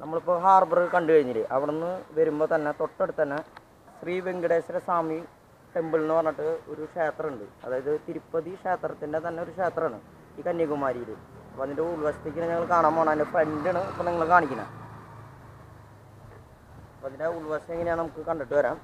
നമ്മളിപ്പോൾ ഹാർബർ കണ്ടു കഴിഞ്ഞില്ലേ അവിടെ നിന്ന് വരുമ്പോൾ തന്നെ തൊട്ടടുത്ത് തന്നെ ശ്രീ വെങ്കടേശ്വര സ്വാമി ടെമ്പിൾ എന്ന് പറഞ്ഞിട്ട് ഒരു ക്ഷേത്രമുണ്ട് അതായത് തിരുപ്പതി ക്ഷേത്രത്തിൻ്റെ തന്നെ ഒരു ക്ഷേത്രമാണ് ഈ കന്യാകുമാരിയിൽ അപ്പോൾ അതിൻ്റെ ഉൾവശത്തേക്ക് ഞങ്ങൾ കാണാൻ പോകണം അതിൻ്റെ ഫ്രണ്ടാണ് ഇപ്പോൾ നിങ്ങൾ കാണിക്കുന്നത് അപ്പോൾ അതിൻ്റെ ഉൾവശം എങ്ങനെയാണ് നമുക്ക് കണ്ടിട്ട് വരാം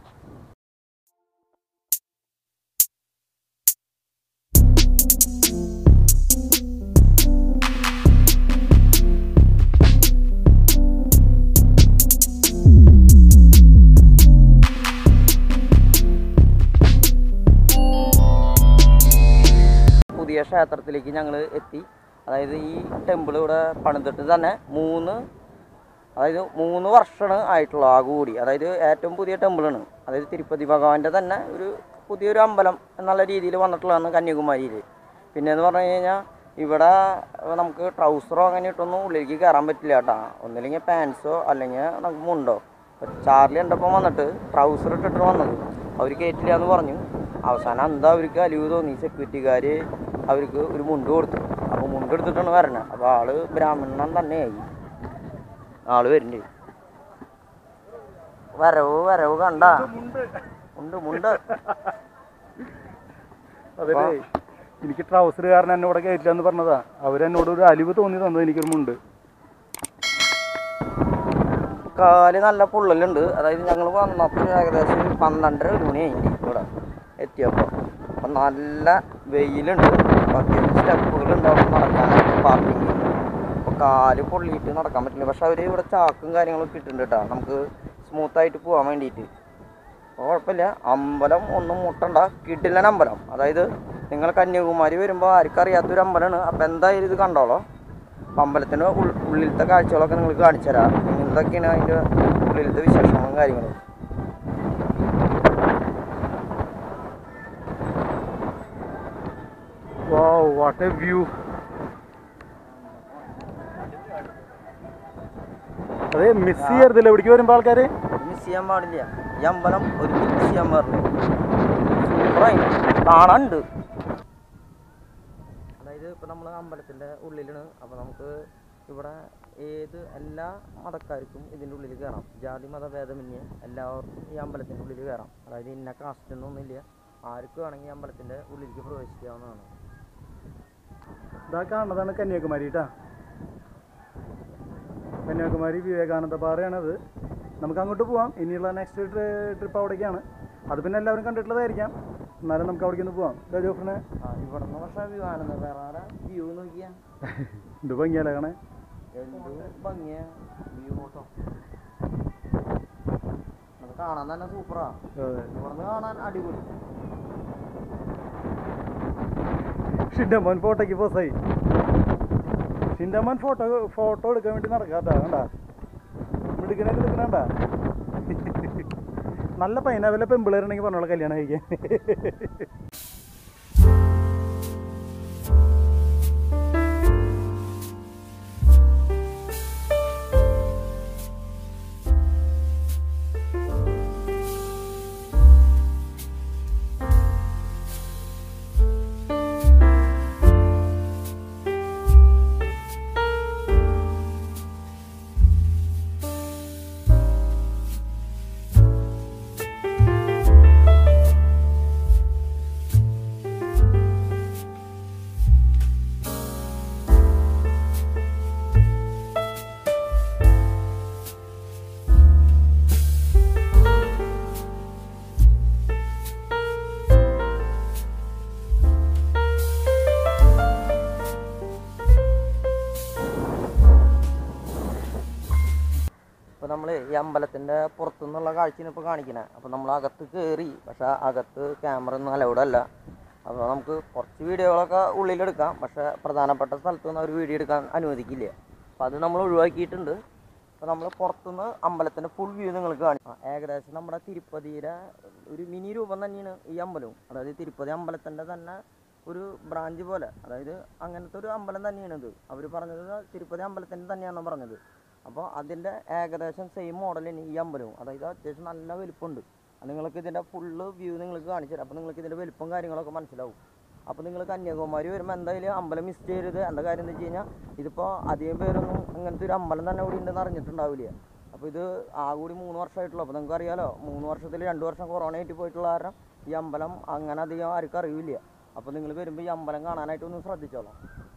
പുതിയ ക്ഷേത്രത്തിലേക്ക് ഞങ്ങൾ എത്തി അതായത് ഈ ടെമ്പിൾ ഇവിടെ പണിതിട്ട് തന്നെ മൂന്ന് അതായത് മൂന്ന് വർഷമാണ് ആയിട്ടുള്ളൂ ആ കൂടി അതായത് ഏറ്റവും പുതിയ ടെമ്പിളാണ് അതായത് തിരുപ്പതി ഭഗവാന്റെ തന്നെ ഒരു പുതിയൊരു അമ്പലം എന്നുള്ള രീതിയിൽ വന്നിട്ടുള്ളതാണ് കന്യാകുമാരിയിൽ പിന്നെ എന്ന് പറഞ്ഞു കഴിഞ്ഞാൽ ഇവിടെ നമുക്ക് ട്രൗസറോ അങ്ങനെ ഇട്ടൊന്നും ഉള്ളിലേക്ക് കയറാൻ പറ്റില്ല കേട്ടോ ഒന്നില്ലെങ്കിൽ പാൻസോ അല്ലെങ്കിൽ നമുക്ക് മുണ്ടോ ഇപ്പൊ ചാർലി കണ്ടപ്പോൾ വന്നിട്ട് ട്രൗസർ ഇട്ടിട്ട് വന്നത് അവർ കയറ്റില്ല എന്ന് പറഞ്ഞു അവസാനം എന്താ അവർക്ക് അലിവ് തോന്നി സെക്യൂരിറ്റിക്കാർ അവർക്ക് ഒരു മുണ്ട് കൊടുത്തു അപ്പോൾ മുണ്ട് എടുത്തിട്ടാണ് വരണത് അപ്പോൾ ആള് ബ്രാഹ്മണൻ തന്നെയായി ആള് വരുന്നുണ്ട് വരവ് വരവ് കണ്ട ഉണ്ട് മുണ്ട് അതെ എനിക്ക് ട്രൗസർ കാരണം എന്നോട് കയറ്റില്ല എന്ന് പറഞ്ഞതാ അവരെന്നോട് ഒരു അലിവ് തോന്നി തന്നത് എനിക്കൊരു മുണ്ട് കാല് നല്ല പൊള്ളലുണ്ട് അതായത് ഞങ്ങൾ വന്നപ്പോൾ ഏകദേശം ഒരു പന്ത്രണ്ടര ഒരു മണി കഴിഞ്ഞു ഇവിടെ എത്തിയപ്പോൾ അപ്പം നല്ല വെയിലുണ്ട് അത്യാവശ്യം സ്റ്റെപ്പുകളുണ്ട് അവിടെ നടക്കാൻ പാർക്കിങ് അപ്പോൾ കാല് പൊള്ളിയിട്ട് നടക്കാൻ പറ്റില്ല പക്ഷെ അവർ ഇവിടെ ചാക്കും കാര്യങ്ങളൊക്കെ ഇട്ടിട്ടുണ്ട് കേട്ടോ നമുക്ക് സ്മൂത്തായിട്ട് പോകാൻ വേണ്ടിയിട്ട് അപ്പോൾ കുഴപ്പമില്ല അമ്പലം ഒന്നും മുട്ടണ്ട കിടിലൻ അമ്പലം അതായത് നിങ്ങൾ കന്യാകുമാരി വരുമ്പോൾ ആർക്കും അറിയാത്തൊരു അമ്പലമാണ് അപ്പോൾ എന്തായാലും ഇത് കണ്ടോളോ അപ്പം അമ്പലത്തിൻ്റെ ഉൾ- ഉള്ളിലത്തെ കാഴ്ചകളൊക്കെ നിങ്ങൾക്ക് കാണിച്ചു തരാം ഇങ്ങനത്തൊക്കെയാണ് അതിൻ്റെ ഉള്ളിലത്തെ വിശേഷങ്ങളും കാര്യങ്ങളും വാവ് വാട്ട് എ വ്യൂ അതെ മിസ് ചെയ്യരുതല്ലോ ഇവിടേക്ക് വരുമ്പോൾ ആൾക്കാർ മിസ് ചെയ്യാൻ പാടില്ല ഈ അമ്പലം ഒരു മിസ് ചെയ്യാൻ പാടില്ല സൂപ്പറായി കാണാനുണ്ട് അതായത് ഇപ്പം നമ്മൾ അമ്പലത്തിൻ്റെ ഉള്ളിലാണ് അപ്പോൾ നമുക്ക് ഇവിടെ ഏത് എല്ലാ മതക്കാർക്കും ഇതിൻ്റെ ഉള്ളിൽ കയറാം ജാതി മത ഭേദമന്യേ എല്ലാവർക്കും ഈ അമ്പലത്തിൻ്റെ ഉള്ളിൽ കയറാം അതായത് ഇന്ന കാസ്റ്റ് എന്നൊന്നുമില്ല ആർക്കും വേണമെങ്കിൽ ഈ അമ്പലത്തിൻ്റെ ഉള്ളിലേക്ക് പ്രവേശിക്കാവുന്നതാണ് ഇതാ കാണുന്നതാണ് കന്യാകുമാരി കേട്ടാ കന്യാകുമാരി വിവേകാനന്ദ പാറയാണത് നമുക്ക് അങ്ങോട്ട് പോവാം ഇനിയുള്ള നെക്സ്റ്റ് ട്രിപ്പ് അവിടേക്കാണ് അത് പിന്നെ എല്ലാവരും കണ്ടിട്ടുള്ളതായിരിക്കാം എന്നാലും നമുക്ക് അവിടേക്ക് ഒന്ന് പോവാം ഇതാ ജോഫിനെ ആ ഇവിടെ നിന്ന് പക്ഷേ വ്യൂ ആണെന്ന് വേറെ വ്യൂ നോക്കിയാൽ ഇത് ഭംഗിയല്ലേ കാണേ എന്ത് ഭംഗിയ വ്യൂ ഫോട്ടോ അത് കാണാൻ തന്നെ സൂപ്പറാ അതെ ഇവിടുന്ന് കാണാൻ അടിപൊളി ഷിൻഡമ്മൻ ഫോട്ടോയ്ക്ക് പോസായി ഷിൻഡമ്മൻ ഫോട്ടോ ഫോട്ടോ എടുക്കാൻ വേണ്ടി നടക്കാട്ടാ കണ്ടാ എടുക്കണേ എടുക്കണണ്ട നല്ല പൈനാവിലെ പെമ്പിളേരുണ്ടെങ്കിൽ പറഞ്ഞോളെ കല്യാണം കഴിക്കാൻ ഇപ്പോൾ നമ്മൾ ഈ അമ്പലത്തിൻ്റെ പുറത്തുനിന്നുള്ള കാഴ്ചയാണ് ഇപ്പോൾ കാണിക്കുന്നത് അപ്പോൾ നമ്മൾ അകത്ത് കയറി പക്ഷേ അകത്ത് ക്യാമറ ഒന്നും അലൗഡ് അല്ല അപ്പോൾ നമുക്ക് കുറച്ച് വീഡിയോകളൊക്കെ ഉള്ളിലെടുക്കാം പക്ഷേ പ്രധാനപ്പെട്ട സ്ഥലത്തൊന്നും അവർ വീഡിയോ എടുക്കാൻ അനുവദിക്കില്ല അപ്പോൾ അത് നമ്മൾ ഒഴിവാക്കിയിട്ടുണ്ട് അപ്പോൾ നമ്മൾ പുറത്തുനിന്ന് അമ്പലത്തിൻ്റെ ഫുൾ വ്യൂ നിങ്ങൾക്ക് കാണിക്കാം ഏകദേശം നമ്മുടെ തിരുപ്പതിയുടെ ഒരു മിനി രൂപം തന്നെയാണ് ഈ അമ്പലവും അതായത് തിരുപ്പതി അമ്പലത്തിൻ്റെ തന്നെ ഒരു ബ്രാഞ്ച് പോലെ അതായത് അങ്ങനത്തെ ഒരു അമ്പലം തന്നെയാണ് ഇത് അവർ പറഞ്ഞത് തിരുപ്പതി അമ്പലത്തിൻ്റെ തന്നെയാണ് പറഞ്ഞത് അപ്പോൾ അതിൻ്റെ ഏകദേശം സെയിം മോഡൽ തന്നെ ഈ അമ്പലവും അതായത് അത്യാവശ്യം നല്ല വലുപ്പമുണ്ട് അത് നിങ്ങൾക്ക് ഇതിൻ്റെ ഫുള്ള് വ്യൂ നിങ്ങൾക്ക് കാണിച്ചു തരാം അപ്പോൾ നിങ്ങൾക്ക് ഇതിൻ്റെ വലുപ്പം കാര്യങ്ങളൊക്കെ മനസ്സിലാവും അപ്പോൾ നിങ്ങൾ കന്യാകുമാരി വരുമ്പോൾ എന്തായാലും അമ്പലം മിസ് ചെയ്യരുത് എന്താ കാര്യം എന്ന് വെച്ച് കഴിഞ്ഞാൽ ഇതിപ്പോൾ അധികം പേരൊന്നും അങ്ങനത്തെ ഒരു അമ്പലം തന്നെ ഇവിടെ ഉണ്ടെന്ന് അറിഞ്ഞിട്ടുണ്ടാവില്ല അപ്പോൾ ഇത് ആ കൂടി മൂന്ന് വർഷമായിട്ടുള്ളൂ അപ്പോൾ നിങ്ങൾക്ക് അറിയാലോ മൂന്ന് വർഷത്തിൽ രണ്ട് വർഷം കൊറോണ ആയിട്ട് പോയിട്ടുള്ള കാരണം ഈ അമ്പലം അങ്ങനെ അധികം ആർക്കും അറിയില്ല അപ്പോൾ നിങ്ങൾ വരുമ്പോൾ ഈ അമ്പലം കാണാനായിട്ട് ഒന്ന് ശ്രദ്ധിച്ചോളാം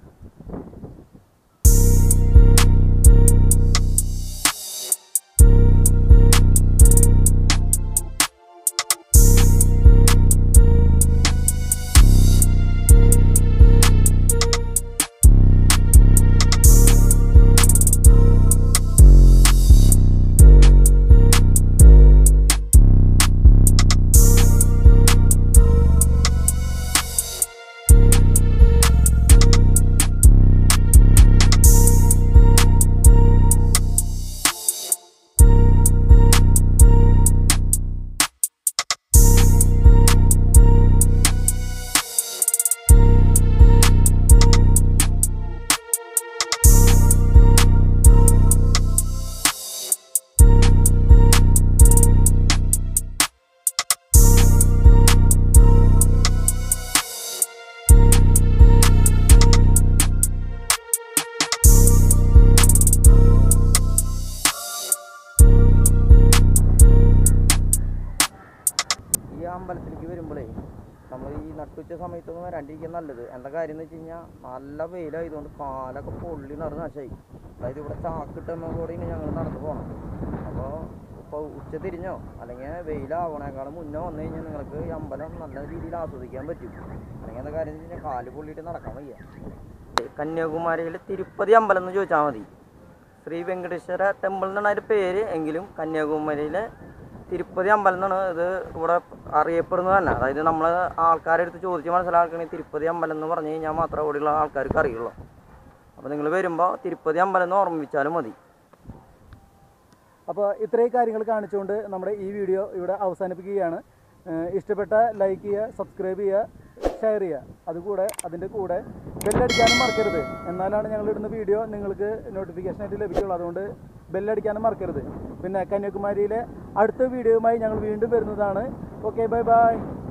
ഈ അമ്പലത്തിലേക്ക് വരുമ്പോഴേ നമ്മൾ ഈ നട്ടുച്ച സമയത്തൊന്നും വരാണ്ടിരിക്കുക നല്ലത് എന്താ കാര്യം എന്ന് വെച്ച് കഴിഞ്ഞാൽ നല്ല വെയിലായതുകൊണ്ട് കാലൊക്കെ പൊള്ളി നടന്ന് നാശമായി അതായത് ഇവിടെ ചാക്കിട്ടുമ്പോൾ കൂടെയാണ് ഞങ്ങൾ നടന്നു പോകണം അപ്പോൾ ഇപ്പോൾ ഉച്ച തിരിഞ്ഞോ അല്ലെങ്കിൽ വെയിലാവണേക്കാളും മുന്നേ വന്നു കഴിഞ്ഞാൽ നിങ്ങൾക്ക് ഈ അമ്പലം നല്ല രീതിയിൽ ആസ്വദിക്കാൻ പറ്റും അല്ലെങ്കിൽ എന്താ കാര്യം എന്ന് വെച്ച് കഴിഞ്ഞാൽ കാല് പൊള്ളിയിട്ട് നടക്കാൻ വയ്യ കന്യാകുമാരിയിൽ തിരുപ്പതി അമ്പലം എന്ന് ചോദിച്ചാൽ മതി ശ്രീ വെങ്കടേശ്വര ടെമ്പിൾ എന്നാണ് അതിൻ്റെ പേര് എങ്കിലും കന്യാകുമാരിയിലെ തിരുപ്പതി അമ്പലം എന്നാണ് ഇത് ഇവിടെ അറിയപ്പെടുന്നത് തന്നെ അതായത് നമ്മൾ ആൾക്കാരുടെ അടുത്ത് ചോദിച്ച് മനസ്സിലാക്കണേ തിരുപ്പതി അമ്പലം എന്ന് പറഞ്ഞു കഴിഞ്ഞാൽ മാത്രമേ ഇവിടെയുള്ള ആൾക്കാർക്ക് അറിയുള്ളൂ അപ്പോൾ നിങ്ങൾ വരുമ്പോൾ തിരുപ്പതി അമ്പലം എന്ന് ഓർമ്മിച്ചാലും മതി അപ്പോൾ ഇത്രയും കാര്യങ്ങൾ കാണിച്ചുകൊണ്ട് നമ്മുടെ ഈ വീഡിയോ ഇവിടെ അവസാനിപ്പിക്കുകയാണ് ഏഹ് ഇഷ്ടപ്പെട്ട ലൈക്ക് ചെയ്യുക സബ്സ്ക്രൈബ് ചെയ്യുക ഷെയർ ചെയ്യുക അതുകൂടെ അതിൻ്റെ കൂടെ ബെല്ലടിക്കാനും മറക്കരുത് എന്നാലാണ് ഞങ്ങൾ ഇടുന്ന വീഡിയോ നിങ്ങൾക്ക് നോട്ടിഫിക്കേഷൻ ആയിട്ട് ലഭിക്കുള്ളൂ അതുകൊണ്ട് ബെല്ലടിക്കാനും മറക്കരുത് പിന്നെ കന്യാകുമാരിയിലെ അടുത്ത വീഡിയോയുമായി ഞങ്ങൾ വീണ്ടും വരുന്നതാണ് ഓക്കെ ബൈ ബൈ